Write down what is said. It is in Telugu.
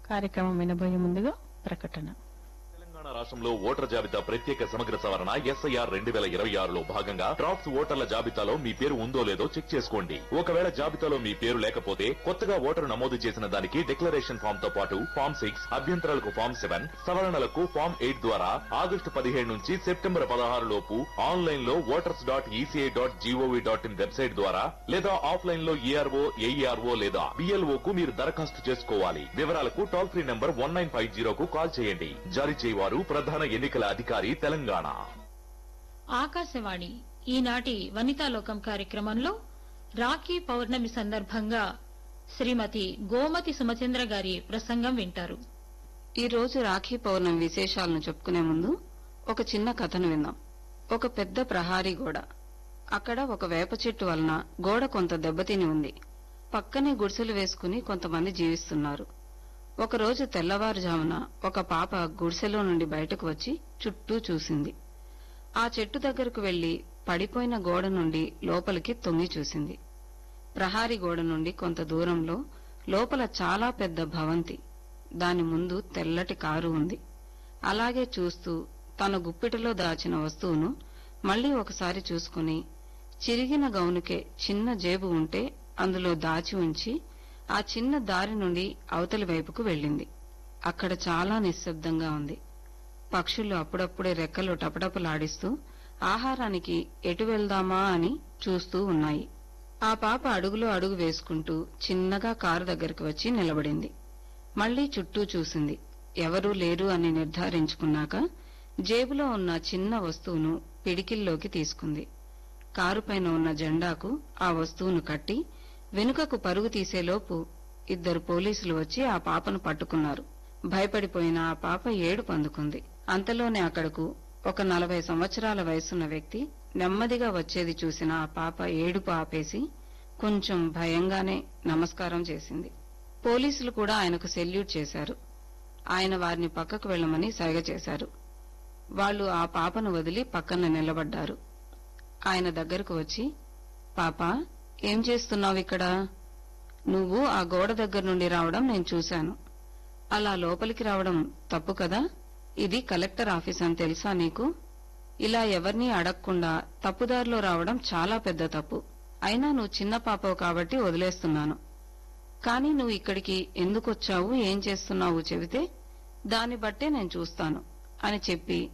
కార్యక్రమం వినబోయే ముందుగా ప్రకటన తెలంగాణ రాష్ట్రంలో ఓటర్ జాబితా ప్రత్యేక సమగ్ర సవరణ ఎస్ఐఆర్ రెండు వేల ఇరవై ఆరులో భాగంగా డ్రాఫ్ట్స్ ఓటర్ల జాబితాలో మీ పేరు ఉందో లేదో చెక్ చేసుకోండి ఒకవేళ జాబితాలో మీ పేరు లేకపోతే కొత్తగా ఓటరు నమోదు చేసిన దానికి డిక్లరేషన్ ఫామ్ తో పాటు ఫామ్ సిక్స్ అభ్యంతరాలకు ఫామ్ సెవెన్ సవరణలకు ఫామ్ ఎయిట్ ద్వారా ఆగస్టు పదిహేడు నుంచి సెప్టెంబర్ పదహారు లోపు ఆన్లైన్ లో voters dot ECI dot GOV dot in website ద్వారా లేదా ఆఫ్లైన్ లో ఏఆర్ఓ ఏఈఆర్ఓ లేదా బిఎల్ఓ కు మీరు దరఖాస్తు చేసుకోవాలి వివరాలకు toll free number one nine five జీరోకు కాల్ చేయండి జారీ చేయవారు ప్రధాన ఎన్నికల అధికారి తెలంగాణ ఆకాశవాణి ఈనాటి వనితాలోకం కార్యక్రమంలో రాఖీ పౌర్ణమి సందర్భంగా శ్రీమతి గోమతి సుమచంద్ర గారి ప్రసంగం వింటారు ఈ రోజు రాఖీ పౌర్ణమి విశేషాలను చెప్పుకునే ముందు ఒక చిన్న కథను విందాం ఒక పెద్ద ప్రహారీ గోడ అక్కడ ఒక వేప చెట్టు వలన గోడ కొంత దెబ్బతిని ఉంది పక్కనే గుడిసెలు వేసుకుని కొంతమంది జీవిస్తున్నారు ఒకరోజు తెల్లవారుజామున ఒక పాప గుడిసెలో నుండి బయటకు వచ్చి చుట్టూ చూసింది ఆ చెట్టు దగ్గరకు వెళ్లి పడిపోయిన గోడ నుండి లోపలికి తొంగి చూసింది ప్రహారీ గోడ నుండి కొంత దూరంలో లోపల చాలా పెద్ద భవంతి దాని ముందు తెల్లటి కారు ఉంది అలాగే చూస్తూ తన గుప్పిటిలో దాచిన వస్తువును మళ్లీ ఒకసారి చూసుకుని చిరిగిన గౌనుకే చిన్న జేబు ఉంటే అందులో దాచి ఉంచి ఆ చిన్న దారి నుండి అవతలి వైపుకు వెళ్ళింది అక్కడ చాలా నిశ్శబ్దంగా ఉంది పక్షులు అప్పుడప్పుడే రెక్కలు టపటపలాడిస్తూ ఆహారానికి ఎటు వెళ్దామా అని చూస్తూ ఉన్నాయి ఆ పాప అడుగులో అడుగు వేసుకుంటూ చిన్నగా కారు దగ్గరికి వచ్చి నిలబడింది మళ్లీ చుట్టూ చూసింది ఎవరూ లేరు అని నిర్ధారించుకున్నాక జేబులో ఉన్న చిన్న వస్తువును పిడికిల్లోకి తీసుకుంది కారుపైన ఉన్న జెండాకు ఆ వస్తువును కట్టి వెనుకకు పరుగు తీసేలోపు ఇద్దరు పోలీసులు వచ్చి ఆ పాపను పట్టుకున్నారు భయపడిపోయిన ఆ పాప ఏడుపు అందుకుంది అంతలోనే అక్కడకు ఒక నలభై సంవత్సరాల వయసున్న వ్యక్తి నెమ్మదిగా వచ్చేది చూసిన ఆ పాప ఏడుపు ఆపేసి కొంచెం భయంగానే నమస్కారం చేసింది పోలీసులు కూడా ఆయనకు సెల్యూట్ చేశారు ఆయన వారిని పక్కకు వెళ్లమని సైగ చేశారు వాళ్ళు ఆ పాపను వదిలి పక్కన నిలబడ్డారు ఆయన దగ్గరకు వచ్చి పాప ఏం చేస్తున్నావు ఇక్కడ నువ్వు ఆ గోడ దగ్గర నుండి రావడం నేను చూశాను అలా లోపలికి రావడం తప్పు కదా ఇది కలెక్టర్ ఆఫీస్ అని తెలుసా నీకు ఇలా ఎవరినీ అడగకుండా తప్పుదారిలో రావడం చాలా పెద్ద తప్పు అయినా నువ్వు చిన్న పాపవు కాబట్టి వదిలేస్తున్నాను కానీ నువ్వు ఇక్కడికి ఎందుకొచ్చావు ఏం చేస్తున్నావు చెబితే దాన్ని బట్టే నేను చూస్తాను అని చెప్పి